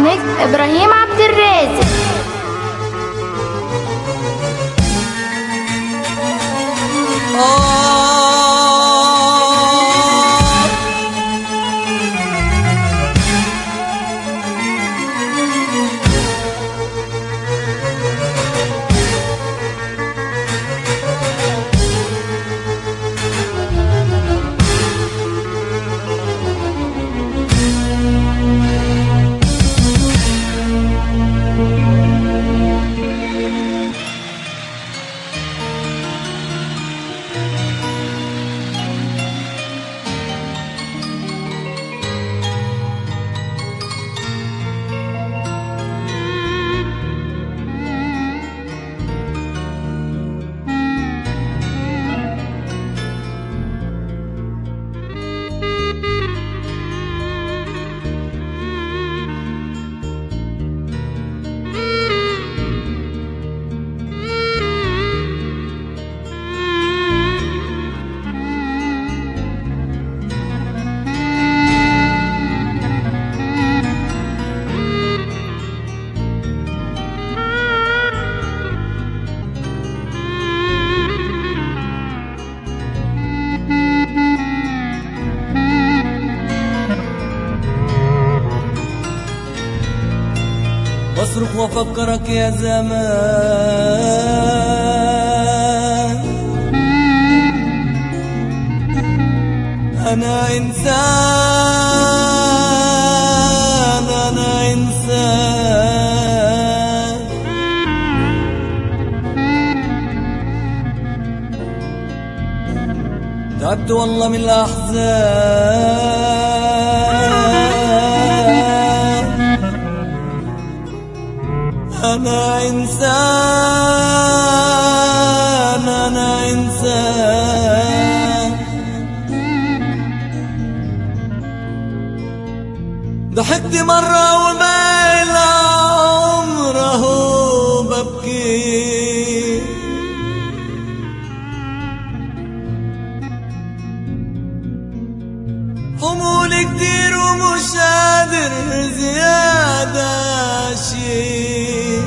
ميكس إبراهيم عبد الرازق بصرخ وافكرك يا زمان انا انسان انا انسان تعبت والله من الاحزان أنا إنسان أنا إنسان ضحكت مرة وما إلى عمره ببكي حمول كتير ومش قادر زيادة شي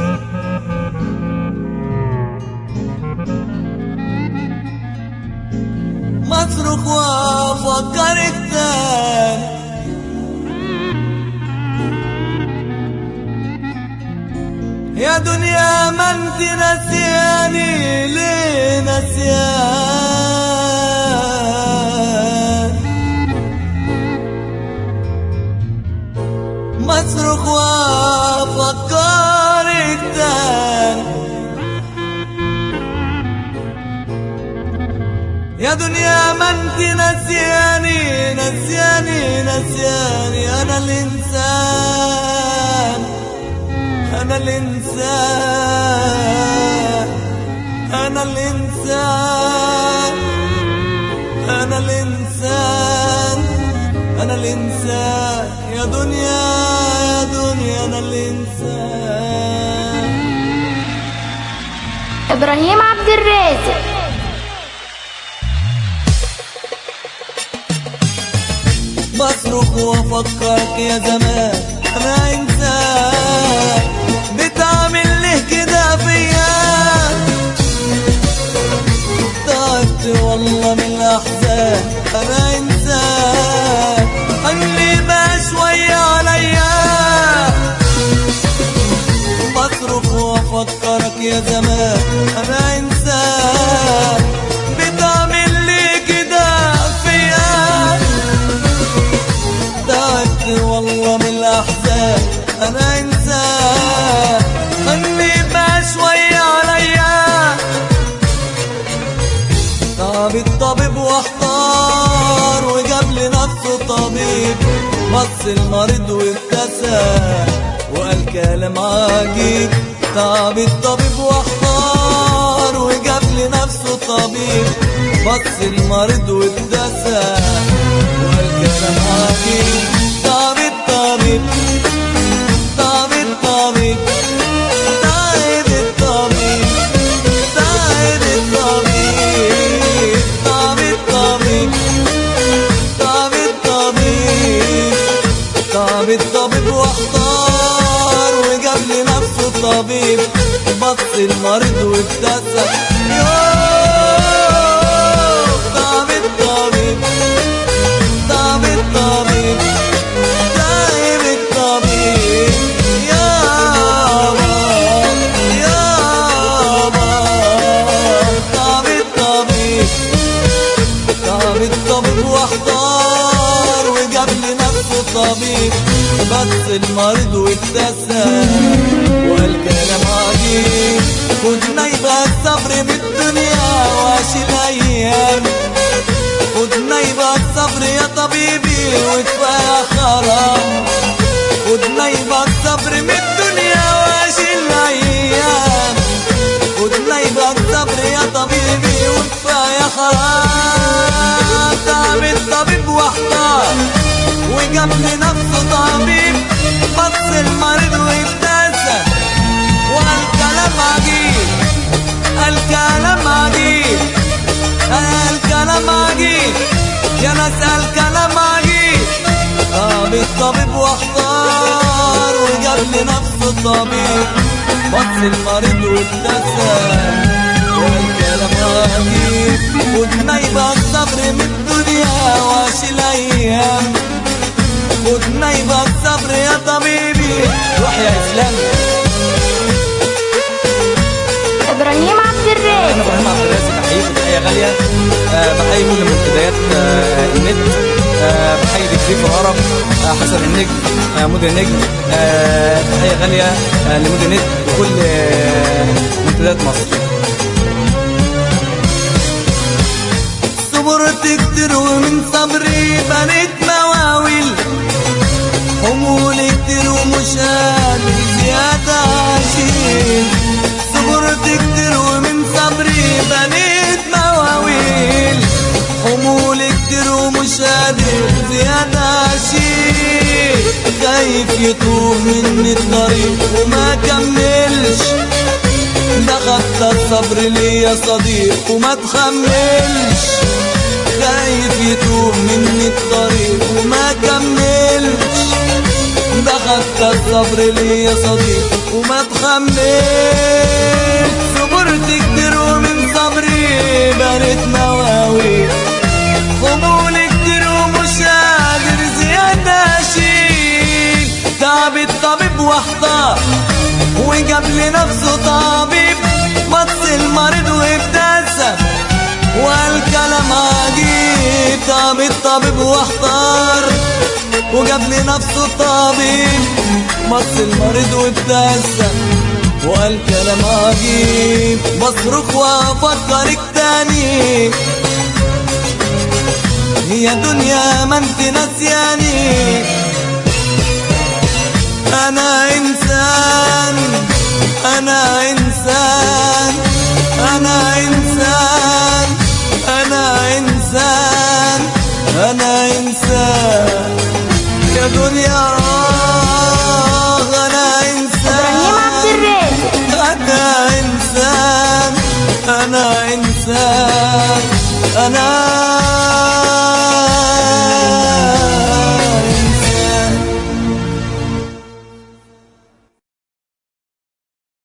مصرخ وافكرك تاني يا دنيا ما انت نسياني ليه نسيان مصرخ وافكرك تاني يا دنيا ما انت نسياني نسياني نسياني انا الانسان انا الانسان انا الانسان انا الانسان انا الانسان يا دنيا يا دنيا انا الانسان إبراهيم عبد الرازق بصرخ وافكرك يا زمان انا انسان بتعمل ليه كده فيا تعبت والله من الاحزان انا انسان خلي بقى شويه عليا بصرخ وافكرك يا زمان انا انسان بتعمل ليه كده فيا تعبت والله من الأحزان أنا إنسان خلي بقى شوية عليا تعب الطبيب واحتار وجاب لنفسه طبيب بص المريض وابتسم وقال كلام عجيب تعب الطبيب واحتار وجاب لنفسه طبيب بص المريض وابتسم وقال كلام عجيب تعب الطبيب تعب الطبيب تعب الطبيب تعب الطبيب تعب الطبيب تعب الطبيب تعب الطبيب واحتار بص المريض وابتسم يوه طب الطبيب طب الطبيب طيب الطبيب يابا يابا طب الطبيب طب الطبيب واحضر وجاب لي نفسه طبيب بس المريض وابتسم وقال كلام عجيب خدنا يبقى الصبر بالدنيا واشيل ايام خدنا يبقى الصبر يا طبيبي وكفايه خرام خدنا يبقى الصبر من الدنيا واشيل ايام خدنا يبقى الصبر يا طبيبي وكفايه خرام تعب الطبيب واحتار وجاب لي نفسه طبيب بص المريض وابتسم وقال كلام عجيب قال كلام عجيب قال كلام عجيب يا ناس قال كلام عجيب طب الطبيب واحتار وجاب لي نفسه طبيب بص المريض وابتسم وقال كلام عجيب خدنا يبقى الصبر من الدنيا واشيل ايام خدنا يبقى الصبر يا طبيبي روح يا اسلام ابراهيم عبد انا الرازق ابراهيم عبد الرازق بحييكم تحيه غاليه آه، بحيي كل منتديات آه، النت آه، بحيي تكليف العرب آه، حسن النجم آه، مدن النجم آه، تحيه غاليه آه، لمدن النت وكل آه، منتديات مصر صبرت كتير ومن صبري بنيت مواويل حمول كتير ومش قادر زيادة أشيل صبرت كتير ومن صبري بنيت مواويل حمول كتير ومش قادر زيادة أشيل خايف يتوه مني الطريق وما كملش ده خدت الصبر ليا صديق وما تخملش خايف يتوه مني الطريق وما كملش ده خدت الصبر ليا صديق وما تخملش صبرت كتير ومن صبري بنيت مواويل خمول كتير ومش قادر زيادة أشيل تعب الطبيب واحتار وجاب لي نفسه طبيب بص المريض وابتسم وقال كلام عجيب طب الطبيب واحتار وجاب لي نفسه طبيب بص المريض وابتسم وقال كلام عجيب بصرخ وافكرك تاني هي دنيا ما انت ناسياني انا انسان انا انسان انا انسان انا انسان انا انسان يا دنيا آه، انا ابراهيم عبد انسان الرازق انا انسان انا انسان انا